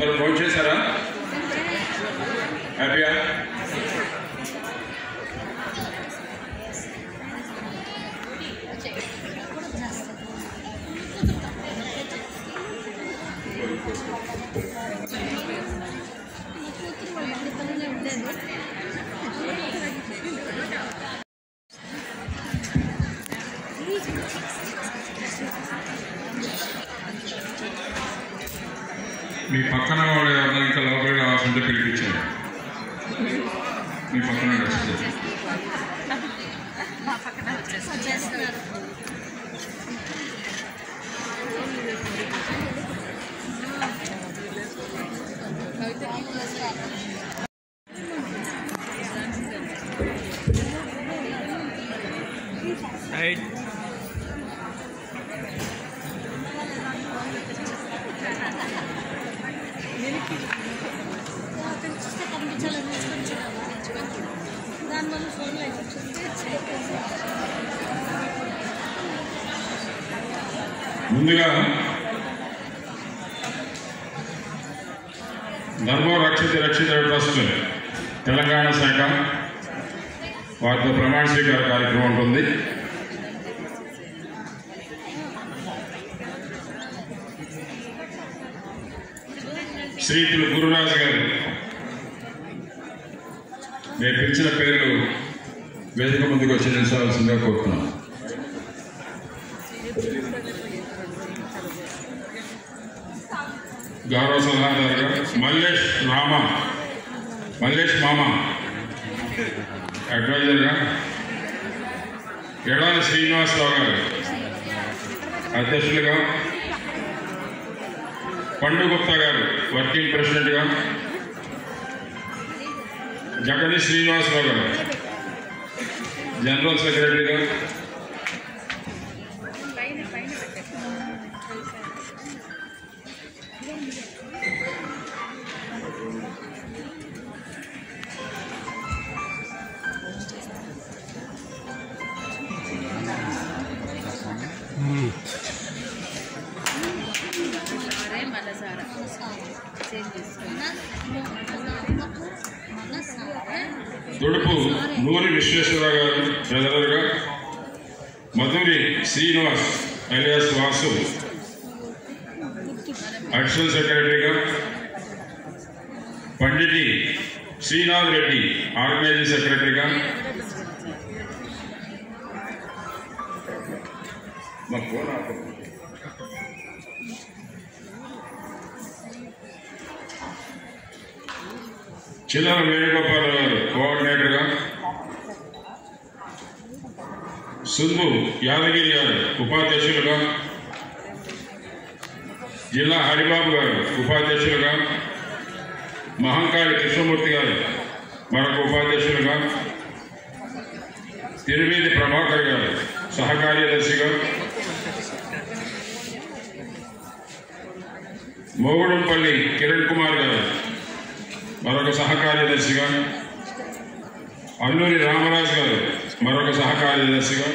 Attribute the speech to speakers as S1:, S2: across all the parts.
S1: అందరూ ఫోన్ చేశారా హ్యాపీయా మీ పక్కన వాళ్ళు ఎవరైనా ఇంకా లోపలికి రావాల్సింటే పిలిపించారు మీ పక్కన వస్తుంది
S2: దానివల్ల ఫోన్ లైట్
S1: ముందుగా ధర్మం రక్షిత రక్షిత ట్రస్ట్ తెలంగాణ శాఖ వారితో ప్రమాణ స్వీకార కార్యక్రమం ఉంటుంది శ్రీతులు గురురాజు గారు నేను పిలిచిన పేర్లు వేదిక ముందుకు వచ్చి నిలిచవలసిందిగా కోరుతున్నాను గౌరవ సలహాదారు మల్లేష్ రామ మల్లేష్ మామ అడ్వైజర్గా ఎడాలి శ్రీనివాసరావు గారు అధ్యక్షులుగా పండు గుప్తా గారు వర్కింగ్ ప్రెసిడెంట్గా జగని శ్రీనివాసరావు గారు జనరల్ సెక్రటరీగా దుడుపు నూరి విశ్వేశ్వరరావు గారు ట్రెజరర్గా మధురి శ్రీనివాస్ అలియాస్ వాసు అడిషనల్ సెక్రటరీగా పండిటి శ్రీనాథ్ రెడ్డి ఆర్గనైజింగ్ సెక్రటరీగా మా ఫోన్ ఆపు. చిల్లర వేణుగోపాల్ గారు కోఆర్డినేటర్గా సుందు యాదగిరి గారు ఉపాధ్యక్షులుగా జిల్లా హరిబాబు గారు ఉపాధ్యక్షులుగా మహంకాళి కృష్ణమూర్తి గారు మరొక ఉపాధ్యక్షులుగా తిరుమీది ప్రభాకర్ గారు సహకార్యదర్శిగా మోగుడంపల్లి కిరణ్ కుమార్ గారు మరొక సహకార్యదర్శిగా అల్లూరి రామరాజు గారు మరొక సహకార్యదర్శిగా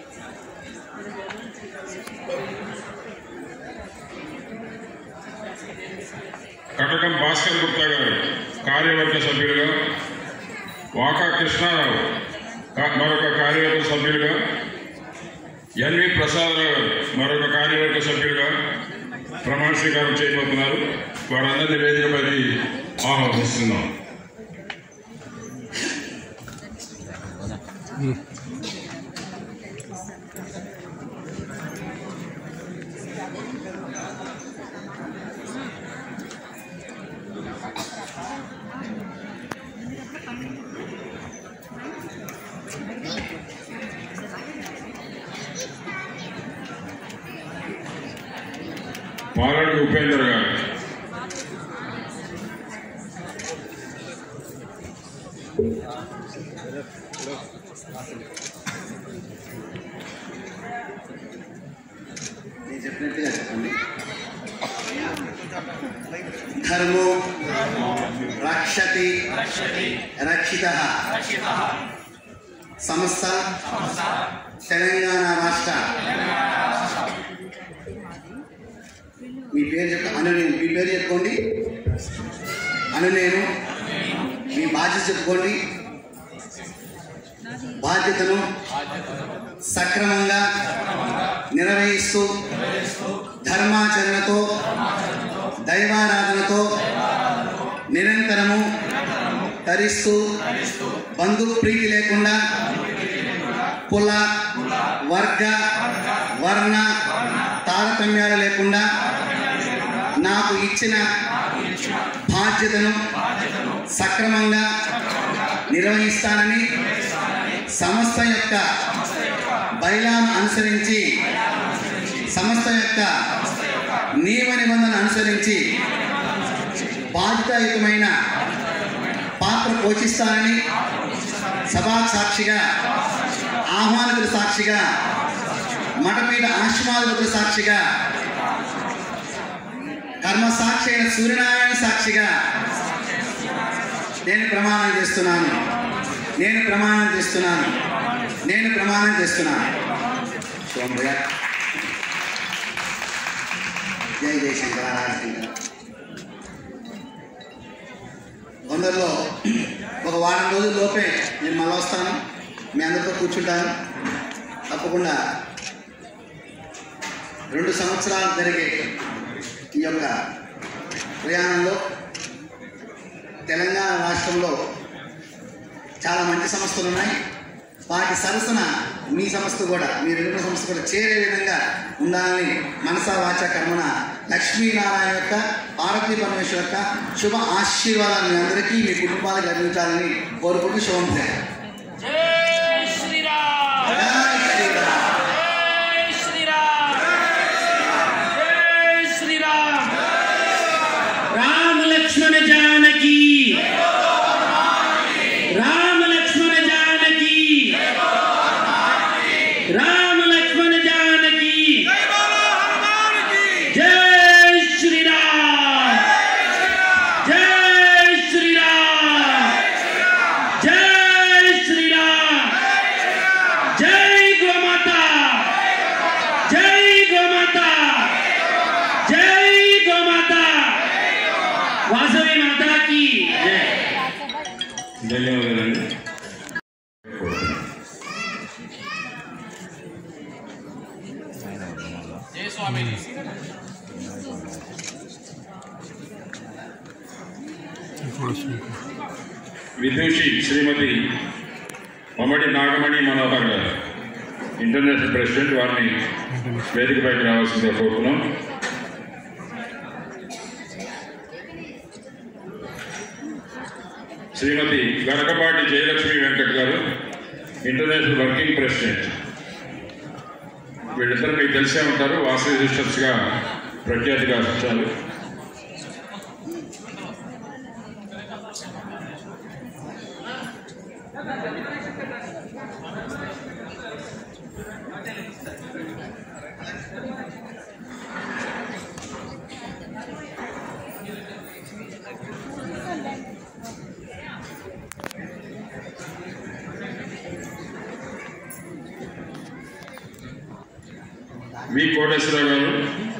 S1: కటకం భాస్కర్ గుప్తా గారు కార్యవర్గ సభ్యులుగా వాకా కృష్ణారావు కా- మరొక కార్యవర్గ సభ్యులుగా ఎన్వి ప్రసాదరావు గారు మరొక కార్యవర్గ సభ్యులుగా ప్రమాణ స్వీకారం చేయబోతున్నారు వారందరినీ వేదికపైకి ఆహ్వానిస్తున్నాం పాలడి ఉపేందర్ గారు
S3: నేను చెప్పినట్టుగా చెప్పండి ధర్మో రక్షతి రక్షిత సంస్థ తెలంగాణ రాష్ట్ర మీ పేరు చెప్ప అను నేను మీ పేరు చెప్పుకోండి అను నేను మీ బాధ్యత చెప్పుకోండి బాధ్యతను సక్రమంగా నిర్వహిస్తూ ధర్మాచరణతో దైవారాధనతో నిరంతరము తరిస్తూ బంధు ప్రీతి లేకుండా కుల వర్గ వర్ణ తారతమ్యాలు లేకుండా నాకు ఇచ్చిన బాధ్యతను సక్రమంగా నిర్వహిస్తానని సంస్థ యొక్క బైలాను అనుసరించి సంస్థ యొక్క నియమ నిబంధనలు అనుసరించి బాధ్యతాయుతమైన పాత్ర పోషిస్తానని సభా సాక్షిగా ఆహ్వానితుల సాక్షిగా మఠపీఠ ఆశ్రమాధిపతుల సాక్షిగా కర్మ సాక్షి అయిన సూర్యనారాయణ సాక్షిగా నేను ప్రమాణం చేస్తున్నాను నేను ప్రమాణం చేస్తున్నాను నేను ప్రమాణం చేస్తున్నాను సోమయ్య జై జయశంకర రాజశంకర తొందరలో ఒక వారం రోజుల లోపే నేను మళ్ళీ వస్తాను మీ అందరితో కూర్చుంటాను తప్పకుండా రెండు సంవత్సరాలు జరిగే ఈ యొక్క ప్రయాణంలో తెలంగాణ రాష్ట్రంలో చాలా మంచి సంస్థలు ఉన్నాయి వాటి సరసన మీ సంస్థ కూడా మీ రెండు సంస్థ కూడా చేరే విధంగా ఉండాలని మనసా వాచ కర్మన లక్ష్మీనారాయణ యొక్క పార్వతీ పరమేశ్వర యొక్క శుభ ఆశీర్వాదాలు మీ అందరికీ మీ కుటుంబాలకు అందించాలని కోరుకుంటూ శుభం చేయాలి
S2: జై శ్రీరామ్
S3: జై శ్రీరామ్.
S2: జై శ్రీరామ్ జై శ్రీరామ్ రామ లక్ష్మణ జానకి రామ లక్ష్మణ జానకి రామ లక్ష్మణ జానకి జై శ్రీరామ్ జై శ్రీరామ్ జై శ్రీరామ్ జై గోమాత జై గోమాత జై గోమాత వాసవి మాతాకి జై
S1: ధన్యవాదాలండి విదూషి శ్రీమతి మమ్మడి నాగమణి మనోహర్ గారు ఇంటర్నేషనల్ ప్రెసిడెంట్ వారిని వేదికపైకి రావాల్సిందిగా కోరుతున్నాం శ్రీమతి గరకపాటి జయలక్ష్మి వెంకట్ గారు ఇంటర్నేషనల్ వర్కింగ్ ప్రెసిడెంట్ వీళ్ళిద్దరు మీకు తెలిసే ఉంటారు వాసవి సిస్టర్స్గా ప్రఖ్యాతిగా వచ్చారు వి కోటేశ్వరరావు గారు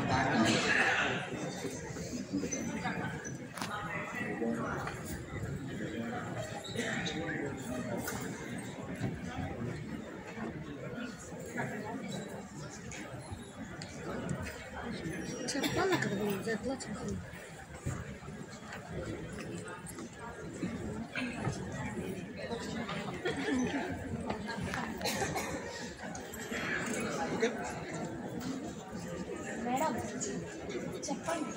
S4: చెప్పాలి కదా మీరు జట్లో చెప్పాలి మేడం చెప్పండి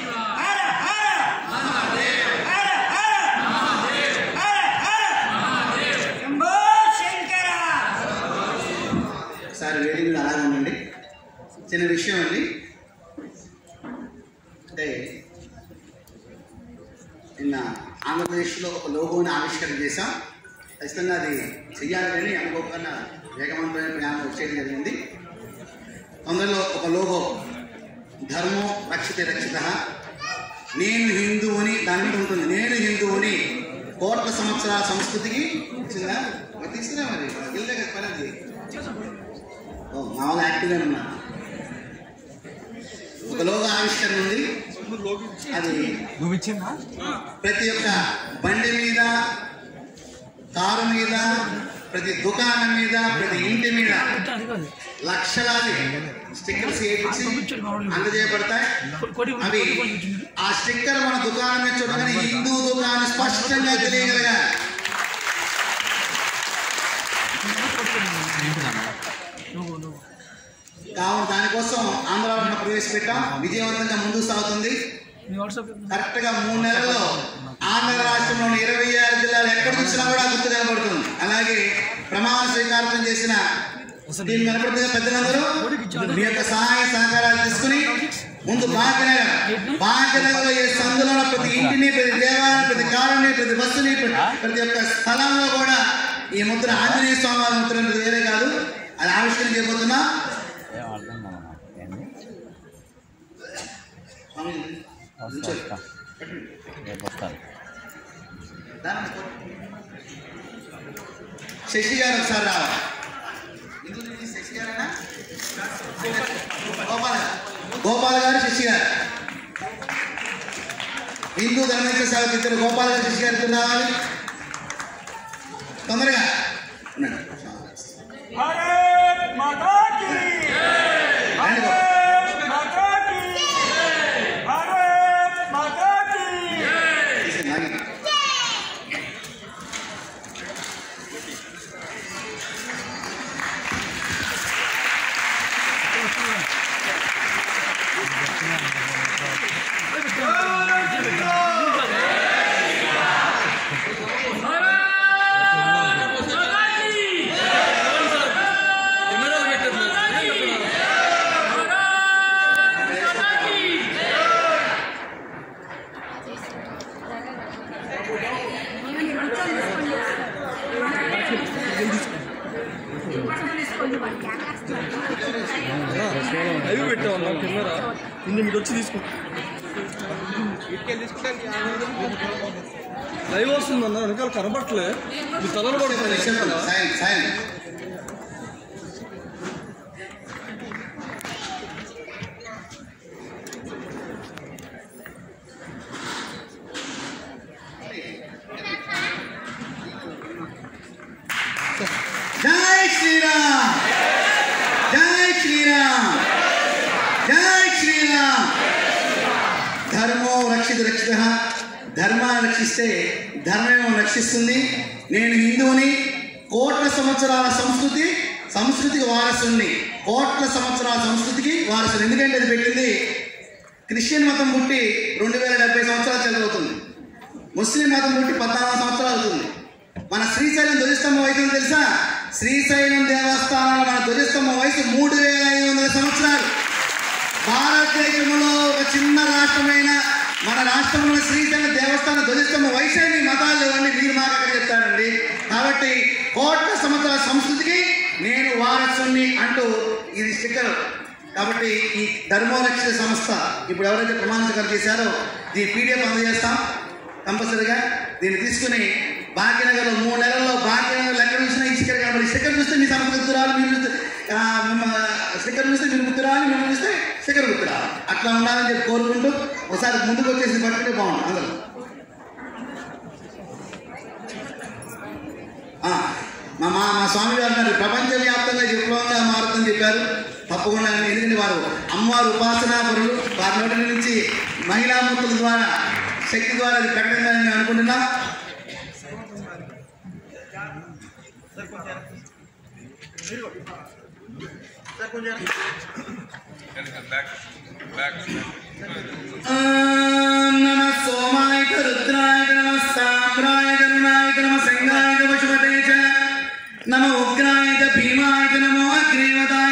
S2: జై
S3: ఒకసారి వేడి మీద అలాగే ఉండండి చిన్న విషయం అండి అంటే నిన్న ఆంధ్రప్రదేశ్లో ఒక లోగోని ఆవిష్కరణ చేశాం ఖచ్చితంగా అది చెయ్యాలని అనుకోకుండా వేగవంతమైన ప్రయాణం వచ్చేయడం జరిగింది అందులో ఒక లోగో ధర్మం రక్షిత రక్షిత నేను హిందువుని దాని మీద ఉంటుంది నేను హిందువుని కోట్ల సంవత్సరాల సంస్కృతికి వచ్చిందా మరి తీసుకురా మరి వెళ్ళే కదా పని అది ఓ మామూలు యాక్టివ్గా ఉన్నా ఒక లోగో ఆవిష్కరణ ఉంది అది ప్రతి ఒక్క బండి మీద కారు మీద ప్రతి దుకాణం మీద ప్రతి ఇంటి మీద లక్షలాది స్టిక్కర్స్ వేయించి అందజేయబడతాయి అవి ఆ స్టిక్కర్ మన దుకాణం మీద చూడగానే హిందూ దుకాణం స్పష్టంగా తెలియగలగాలి కావున దానికోసం ఆంధ్రాలో ప్రవేశపెట్టాం విజయవంతంగా ముందుకు సాగుతుంది కరెక్ట్ గా మూడు నెలల్లో ఆంధ్ర రాష్ట్రంలోని ఇరవై ఆరు జిల్లాలు ఎక్కడ చూసినా కూడా గుర్తు కనబడుతుంది అలాగే ప్రమాణ స్వీకారం చేసిన దీని కనపడుతుంది పెద్దలందరూ మీ యొక్క సహాయ సహకారాలు తీసుకుని ముందు భాగ్యనగర్ భాగ్యనగర్లో ఏ సందులో ఉన్న ప్రతి ఇంటిని ప్రతి దేవాలయం ప్రతి కాలనీ ప్రతి బస్సుని ప్రతి- ప్రతి ఒక్క స్థలంలో కూడా ఈ ముద్ర ఆంజనేయ స్వామి వారి ముద్ర అనేది వేరే కాదు అది ఆవిష్కరణ చేయబోతున్నా
S5: ఏం అర్థం కాదు నాకు ఏంది
S3: స్వామి,
S5: వస్తా
S3: నిల్చోండి.
S5: వస్తా రేపు వస్తాను
S3: దాన్ని కొట్టు. శశి గారు ఒకసారి రావాలి ఇందులో నుంచి శశి గారేనా గోపాల్ గారు గోపాల్ గారు శశి గారు హిందూ ధర్మేంద్ర సేవకు ఇద్దరు గోపాల్ గారు శశి గారు ఇద్దరు రావాలి తొందరగా ఉండండి.
S6: भारत माता की
S3: రండి గోపాల్.
S6: भारत माता की भारत माता की
S3: తీసుకుని లాగి.
S7: లైవ్ పెట్టామన్నా కెమెరా ముందు మీరు వచ్చి తీసుకో లైవ్ వస్తుందన్న వెనకాల కనబట్టలే మీ తలలు పడుతుంది
S3: సింపుల్ సైన్ సైన్ జై శ్రీరామ్ జై శ్రీరామ్ జై శ్రీరామ్ ధర్మో రక్షిత రక్షిత ధర్మాన్ని రక్షిస్తే ధర్మమేమో రక్షిస్తుంది నేను హిందువుని కోట్ల సంవత్సరాల సంస్కృతి సంస్కృతికి వారసుని కోట్ల సంవత్సరాల సంస్కృతికి వారసుని ఎందుకంటే అది పెట్టింది క్రిస్టియన్ మతం పుట్టి రెండు వేల డెబ్బై సంవత్సరాలు చదువుతుంది ముస్లిం మతం పుట్టి పద్నాలుగు సంవత్సరాలు అవుతుంది మన శ్రీశైలం ధ్వజస్తంభం వయసు ఎంతో తెలుసా శ్రీశైలం దేవస్థానంలో మన ధ్వజస్తంభం వయసు మూడు వేల ఐదు వందల సంవత్సరాలు భారతదేశంలో ఒక చిన్న రాష్ట్రమైన మన రాష్ట్రంలో శ్రీశైలం దేవస్థానం ధ్వజస్తంభం వయసే మీ మతాలు లేవండి మీరు మాకు అక్కడ చెప్తారండి కాబట్టి కోట్ల సంవత్సరాల సంస్కృతికి నేను వారసుని అంటూ ఇది స్టిక్కర్ కాబట్టి ఈ ధర్మరక్షణ సంస్థ ఇప్పుడు ఎవరైతే ప్రమాణ స్వీకారం చేశారో దీని పీడిఎఫ్ అందజేస్తాం కంపల్సరీగా దీన్ని తీసుకుని భాగ్యనగర్లో మూడు నెలల్లో భాగ్యనగర్లో ఎక్కడ చూసినా ఈ స్టిక్కర్ కనబడి స్టిక్కర్ చూస్తే మీ సంస్థ గుర్తురాలు మీరు చూస్తే ఆ, మిమ్మ- స్టిక్కర్ చూస్తే మీరు గుర్తురాలి మిమ్మల్ని చూస్తే స్టిక్కర్ గుర్తురాలి అట్లా ఉండాలని చెప్పి కోరుకుంటూ ఒకసారి ముందుకు వచ్చేసి పట్టుకుంటే బాగుంటుంది అందరూ ఆ, మా మా మా స్వామి గారు అన్నారు ప్రపంచవ్యాప్తంగా విప్లవంగా మారుతుందని చెప్పారు తప్పకుండా అండి. ఎందుకంటే వారు అమ్మవారు ఉపాసనా పరులు వారి నోటి నుంచి మహిళా మూర్తుల ద్వారా శక్తి ద్వారా అది ప్రకటన మేము అనుకుంటున్నాం ఓం నమః సోమాయ చ రుద్రాయ చ నమః సామ్రాయ చ నృణాయ చ నమః సంగాయ చ పశుపతే చ నమ ఉగ్రాయ చ భీమాయ చ నమో అగ్నేవతాయ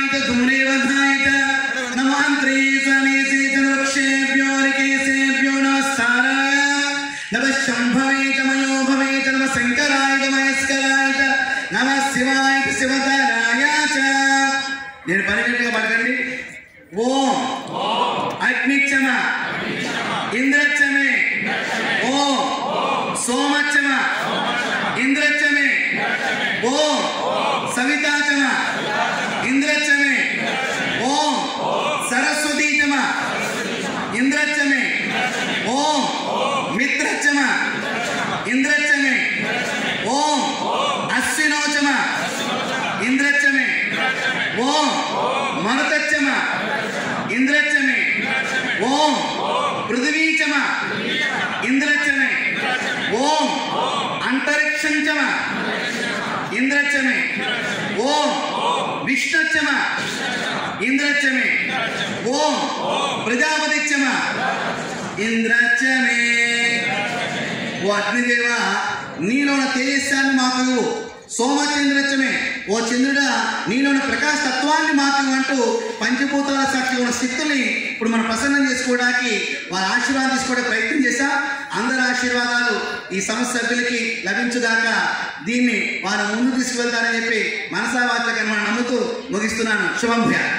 S3: నమ శివాయ శివధరాయ చ నేను పరిగెట్టుగా పడకండి ఓం అగ్నిచ్చమ ఇంద్రచ్చమే ఓం సోమచ్చమ ఇంద్రచ్చమే ఓం సవితాచమ ఇంద్రచ్చమే ఓం సరస్వతీచమ ఇంద్రచ్చమే ఓం మిత్రచ్చమ ఇంద్రచ్చమే ఓం అశ్వినోచమ ఇంద్రచ్చమే ఓం మరుతచ్చమ ఇంద్రచ్చమే ఓం పృథివీచమ ఇంద్రచ్చమే ఓం అంతరిక్షంచమ ఇంద్రచ్చమే ఓం విష్ణుచ్చమ ఇంద్రచ్చమే ఓం ప్రజాపతిచ్చమ ఇంద్రచ్చమే ఓ అగ్నిదేవ నీలోన తేజస్సాన్ని మాకు ఇవ్వు. సోమచంద్రచ్చమే ఓ చంద్రుడా నీలోని ప్రకాశ తత్వాన్ని మాకు ఇవ్వు అంటూ పంచభూతాల సాక్షి ఉన్న శక్తుల్ని ఇప్పుడు మనం ప్రసన్నం చేసుకోవడానికి వారి ఆశీర్వాదం తీసుకోవడానికి ప్రయత్నం చేశాం అందరి ఆశీర్వాదాలు ఈ సంస్థ సభ్యులకి లభించుగాక దీన్ని వారు ముందు తీసుకువెళ్తారని చెప్పి మనసా వాచకని మనం నమ్ముతూ ముగిస్తున్నాను శుభం భూయాత్.